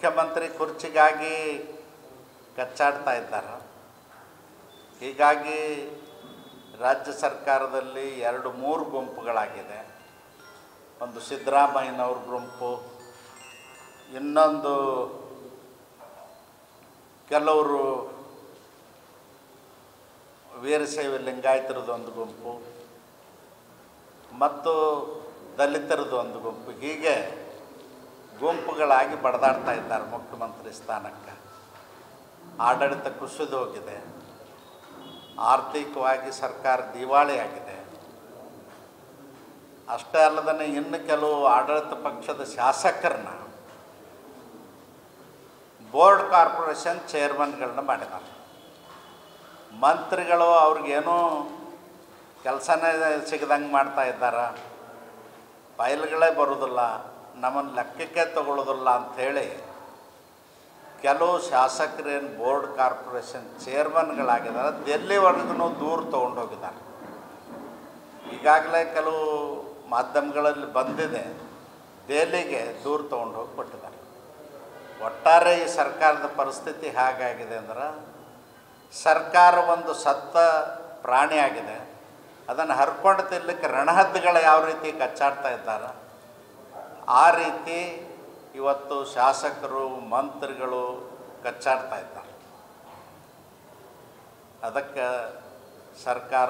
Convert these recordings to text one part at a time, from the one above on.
ಮುಖ್ಯಮಂತ್ರಿ ಕುರ್ಚಿಗಾಗಿ ಕಚ್ಚಾಡ್ತಾ ಇದ್ದಾರೆ ಹೀಗಾಗಿ ರಾಜ್ಯ ಸರ್ಕಾರದಲ್ಲಿ ಎರಡು ಮೂರು ಗುಂಪುಗಳಾಗಿದೆ ಒಂದು ಸಿದ್ದರಾಮಯ್ಯನವ್ರ ಗುಂಪು ಇನ್ನೊಂದು ಕೆಲವರು ವೀರಶೈವ ಲಿಂಗಾಯತರದ್ದು ಒಂದು ಗುಂಪು ಮತ್ತು ದಲಿತರದ್ದು ಒಂದು ಗುಂಪು ಹೀಗೆ ಗುಂಪುಗಳಾಗಿ ಬಡದಾಡ್ತಾ ಇದ್ದಾರೆ ಮುಖ್ಯಮಂತ್ರಿ ಸ್ಥಾನಕ್ಕೆ ಆಡಳಿತ ಕುಸಿದು ಹೋಗಿದೆ ಆರ್ಥಿಕವಾಗಿ ಸರ್ಕಾರ ದಿವಾಳಿಯಾಗಿದೆ ಅಷ್ಟೇ ಅಲ್ಲದೇ ಇನ್ನು ಕೆಲವು ಆಡಳಿತ ಪಕ್ಷದ ಶಾಸಕರನ್ನ ಬೋರ್ಡ್ ಕಾರ್ಪೊರೇಷನ್ ಚೇರ್ಮನ್ಗಳನ್ನ ಮಾಡಿದ್ದಾರೆ ಮಂತ್ರಿಗಳು ಅವ್ರಿಗೇನೂ ಕೆಲಸನೇ ಸಿಗದಂಗೆ ಮಾಡ್ತಾ ಇದ್ದಾರೆ ಫೈಲ್ಗಳೇ ಬರೋದಿಲ್ಲ ನಮ್ಮನ್ನು ಲೆಕ್ಕಕ್ಕೆ ತಗೊಳ್ಳೋದಿಲ್ಲ ಅಂಥೇಳಿ ಕೆಲವು ಶಾಸಕರೇನು ಬೋರ್ಡ್ ಕಾರ್ಪೊರೇಷನ್ ಚೇರ್ಮನ್ಗಳಾಗಿದ್ದಾರೆ ದೆಲ್ಲಿವರೆಗೂ ದೂರ ತೊಗೊಂಡೋಗಿದ್ದಾರೆ ಈಗಾಗಲೇ ಕೆಲವು ಮಾಧ್ಯಮಗಳಲ್ಲಿ ಬಂದಿದೆ ದೆಹಲಿಗೆ ದೂರ ತೊಗೊಂಡು ಹೋಗಿ ಕೊಟ್ಟಿದ್ದಾರೆ ಒಟ್ಟಾರೆ ಈ ಸರ್ಕಾರದ ಪರಿಸ್ಥಿತಿ ಹೇಗಾಗಿದೆ ಅಂದ್ರೆ ಸರ್ಕಾರ ಒಂದು ಸತ್ತ ಪ್ರಾಣಿಯಾಗಿದೆ ಅದನ್ನು ಹರ್ಕೊಂಡು ತಿನ್ನಲಿಕ್ಕೆ ರಣಹದ್ದುಗಳು ಯಾವ ರೀತಿ ಕಚ್ಚಾಡ್ತಾ ಇದ್ದಾರೆ ಆ ರೀತಿ ಇವತ್ತು ಶಾಸಕರು ಮಂತ್ರಿಗಳು ಕಚ್ಚಾಡ್ತಾ ಇದ್ದಾರೆ ಅದಕ್ಕೆ ಸರ್ಕಾರ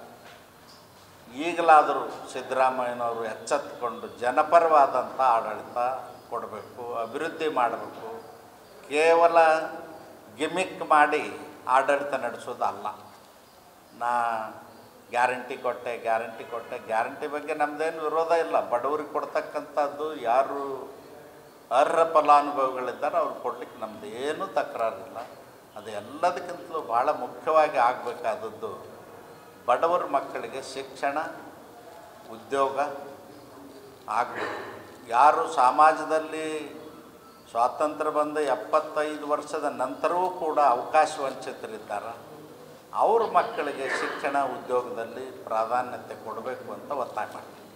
ಈಗಲಾದರೂ ಸಿದ್ದರಾಮಯ್ಯನವರು ಎಚ್ಚೆತ್ತುಕೊಂಡು ಜನಪರವಾದಂಥ ಆಡಳಿತ ಕೊಡಬೇಕು ಅಭಿವೃದ್ಧಿ ಮಾಡಬೇಕು ಕೇವಲ ಗಿಮಿಕ್ ಮಾಡಿ ಆಡಳಿತ ನಡೆಸೋದಲ್ಲ ನಾ ಗ್ಯಾರಂಟಿ ಕೊಟ್ಟೆ ಗ್ಯಾರಂಟಿ ಕೊಟ್ಟೆ ಗ್ಯಾರಂಟಿ ಬಗ್ಗೆ ನಮ್ಮದೇನು ವಿರೋಧ ಇಲ್ಲ ಬಡವರಿಗೆ ಕೊಡ್ತಕ್ಕಂಥದ್ದು ಯಾರು ಅರ್ಹ ಫಲಾನುಭವಿಗಳಿದ್ದಾರೆ ಅವ್ರು ಕೊಡ್ಲಿಕ್ಕೆ ನಮ್ಮದು ಏನೂ ತಕರಾರಿಲ್ಲ ಅದು ಎಲ್ಲದಕ್ಕಿಂತಲೂ ಭಾಳ ಮುಖ್ಯವಾಗಿ ಆಗಬೇಕಾದದ್ದು ಬಡವರ ಮಕ್ಕಳಿಗೆ ಶಿಕ್ಷಣ ಉದ್ಯೋಗ ಆಗಬೇಕು ಯಾರು ಸಮಾಜದಲ್ಲಿ ಸ್ವಾತಂತ್ರ್ಯ ಬಂದ ಎಪ್ಪತ್ತೈದು ವರ್ಷದ ನಂತರವೂ ಕೂಡ ಅವಕಾಶ ವಂಚಿತರಿದ್ದಾರೆ ಅವ್ರ ಮಕ್ಕಳಿಗೆ ಶಿಕ್ಷಣ ಉದ್ಯೋಗದಲ್ಲಿ ಪ್ರಾಧಾನ್ಯತೆ ಕೊಡಬೇಕು ಅಂತ ಒತ್ತಾಯ ಮಾಡ್ತೀನಿ